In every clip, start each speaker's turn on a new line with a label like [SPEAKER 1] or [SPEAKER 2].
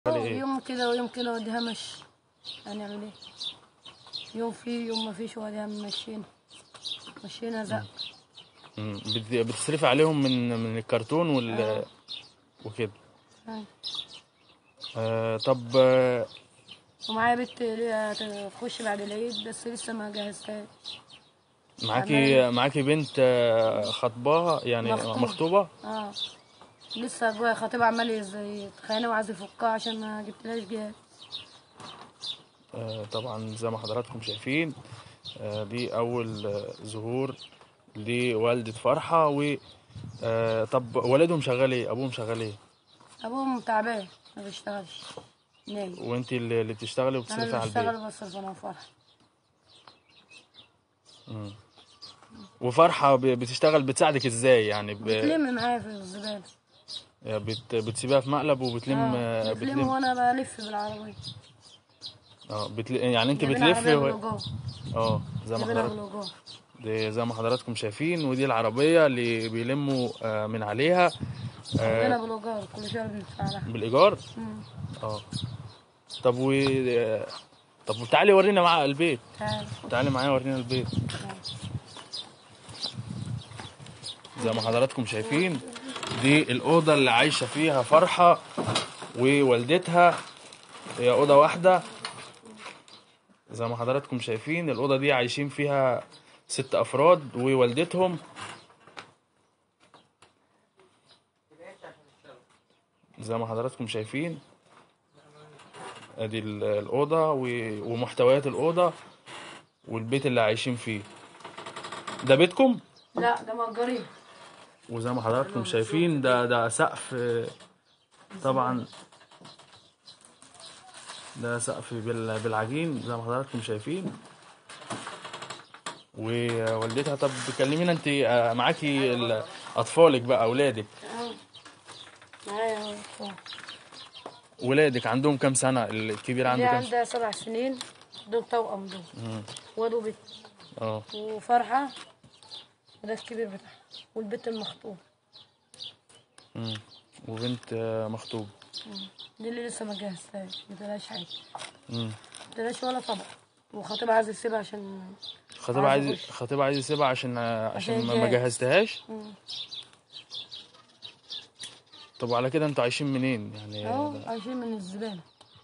[SPEAKER 1] ايه
[SPEAKER 2] يوم كده ويوم كده وديها مشي هنعمل ايه يوم فيه يوم ما فيش وديها مشينا مشينا زق
[SPEAKER 1] مم. بت- بتصرفي عليهم من من الكرتون وال وكده
[SPEAKER 2] أيوة.
[SPEAKER 1] آه طب آه،
[SPEAKER 2] ومعايا بنت ليها تخش بعد العيد بس لسه ما جهزتهاش
[SPEAKER 1] معاكي معاكي بنت آه، خطباها يعني
[SPEAKER 2] مخطوبة.
[SPEAKER 1] مخطوبة
[SPEAKER 2] اه لسه جوايا خطيب عمال يز- يتخانق وعايز يفكها عشان ما جبتلهاش جهاز
[SPEAKER 1] آه، طبعا زي ما حضراتكم شايفين آه، دي أول آه، ظهور لوالدة فرحة و آه، طب والدهم شغال ايه؟ أبوهم شغال ايه؟
[SPEAKER 2] ابوهم تعبان ما بيشتغلش نايم
[SPEAKER 1] وانت اللي اللي بتشتغلي
[SPEAKER 2] انا
[SPEAKER 1] وبتصرفي
[SPEAKER 2] اللي
[SPEAKER 1] على البيت
[SPEAKER 2] بشتغل بصرف انا وفرح
[SPEAKER 1] مم. وفرحة ب- بتشتغل بتساعدك ازاي يعني ب...
[SPEAKER 2] بتلم معايا في الزبالة
[SPEAKER 1] بت... بتسيبها في مقلب وبتلم
[SPEAKER 2] اه
[SPEAKER 1] آه،
[SPEAKER 2] بتلم
[SPEAKER 1] بتلم
[SPEAKER 2] وانا بلف بالعربية
[SPEAKER 1] اه بتل... يعني انت
[SPEAKER 2] جايبين
[SPEAKER 1] بتلفي
[SPEAKER 2] عربية
[SPEAKER 1] و...
[SPEAKER 2] بالوجوه
[SPEAKER 1] اه زي ما
[SPEAKER 2] جايبينها
[SPEAKER 1] حضرتك
[SPEAKER 2] بالوجوه
[SPEAKER 1] دي زي ما حضراتكم شايفين ودي العربية اللي بيلموا آه، من عليها
[SPEAKER 2] جايبينها
[SPEAKER 1] آه،
[SPEAKER 2] بالوجوه كل شهر بندفع لها
[SPEAKER 1] بالإيجار
[SPEAKER 2] مم.
[SPEAKER 1] اه طب و آه، طب تعالي ورينا مع البيت
[SPEAKER 2] تعال
[SPEAKER 1] تعالي معايا ورينا البيت زي ما حضراتكم شايفين دي الأوضة اللي عايشة فيها فرحة ووالدتها هي أوضة واحدة زي ما حضراتكم شايفين الأوضة دي عايشين فيها ست أفراد ووالدتهم زي ما حضراتكم شايفين ادي ال- الأوضة و- ومحتويات الأوضة والبيت اللي عايشين فيه ده بيتكم
[SPEAKER 2] لا ده مأجرين
[SPEAKER 1] وزي ما حضراتكم شايفين ده ده سقف آه، طبعا ده سقف بال- بالعجين زي ما حضراتكم شايفين ووالدتها طب كلمينا انت آه، معاكي ال- اطفالك بقى اولادك
[SPEAKER 2] اه معايا أهو.
[SPEAKER 1] ولادك عندهم كام سنه الكبير
[SPEAKER 2] دي
[SPEAKER 1] عنده كام سنه
[SPEAKER 2] عندها سبع سنين دول توأم دول
[SPEAKER 1] مم.
[SPEAKER 2] واد وبنت
[SPEAKER 1] اه
[SPEAKER 2] وفرحة وده الكبير بتاعها والبنت المخطوب
[SPEAKER 1] مم. وبنت آه، مخطوب
[SPEAKER 2] دي اللي لسه ما جهزتهاش ما تلاقيش حاجة
[SPEAKER 1] مم.
[SPEAKER 2] ما تلاقيش ولا طبق وخطيب عايز يسيبها عشان
[SPEAKER 1] خطيب
[SPEAKER 2] عايز
[SPEAKER 1] عايز
[SPEAKER 2] أخش.
[SPEAKER 1] خطيب عايز يسيبها عشان آه، عشان
[SPEAKER 2] عشان
[SPEAKER 1] ما ما
[SPEAKER 2] يجهز.
[SPEAKER 1] جهزتهاش
[SPEAKER 2] مم.
[SPEAKER 1] طب وعلى كده انتوا عايشين منين يعني
[SPEAKER 2] اهو عايشين من الزبالة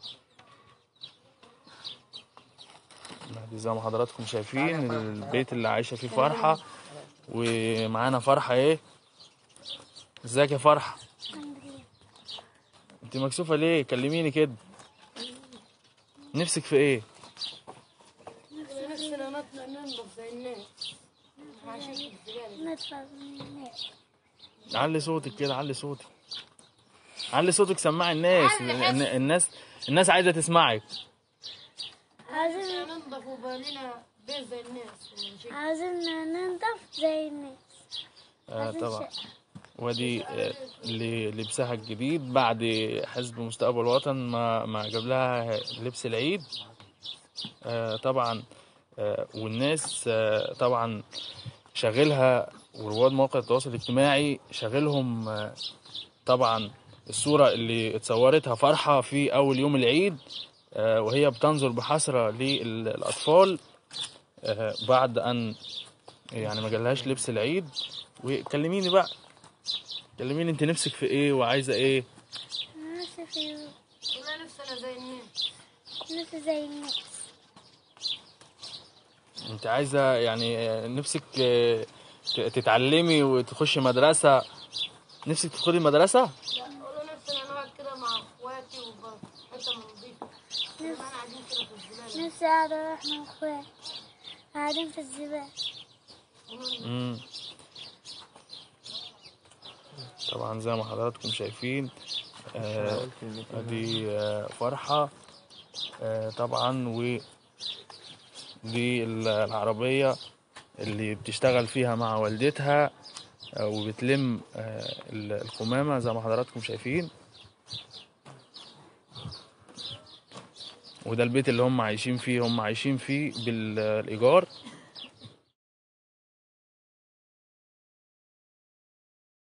[SPEAKER 1] دي زي ما حضراتكم شايفين البيت اللي عايشه فيه فرحه ومعانا فرحه ايه ازيك يا فرحه انت مكسوفه ليه كلميني كده نفسك في ايه
[SPEAKER 2] نفسنا نطلع ننضف زي الناس عايشين في الزبالة
[SPEAKER 1] علي صوتك كده علي صوتك علي صوتك سمعي الناس الن- الناس الناس عايزه تسمعك
[SPEAKER 2] عايزين ننضف وبقى لنا بيت زي الناس
[SPEAKER 3] عايزين ننضف زي الناس
[SPEAKER 1] آه طبعا ودي آه، ل- لبسها الجديد بعد حزب مستقبل الوطن ما ما جاب لها لبس العيد آه طبعا آه والناس آه طبعا شاغلها ورواد مواقع التواصل الاجتماعي شاغلهم آه طبعا الصورة اللي اتصورتها فرحة في أول يوم العيد آه وهي بتنظر بحسرة للأطفال آه بعد أن يعني ما جالهاش لبس العيد وكلميني بقى كلميني انت نفسك في ايه وعايزه ايه
[SPEAKER 3] نفسي في
[SPEAKER 2] والله نفسنا زي الناس
[SPEAKER 3] نفسي زي الناس
[SPEAKER 1] انت عايزه يعني آه، نفسك آه، ت- تتعلمي وتخشي مدرسه نفسك تدخلي المدرسه
[SPEAKER 2] والله نفسنا نقعد كده مع اخواتي وبابا حتى نضيفة احنا قاعدين كده في الزبالة
[SPEAKER 3] نفسي قاعدة أروح مع أخواتي قاعدين في الزبالة
[SPEAKER 1] مم. طبعا زي ما حضراتكم شايفين آه، ادي آه، فرحه آه، طبعا و دي ال- العربيه اللي بتشتغل فيها مع والدتها آه، وبتلم آه، ال- القمامه زي ما حضراتكم شايفين وده البيت اللي هم عايشين فيه هم عايشين فيه بالايجار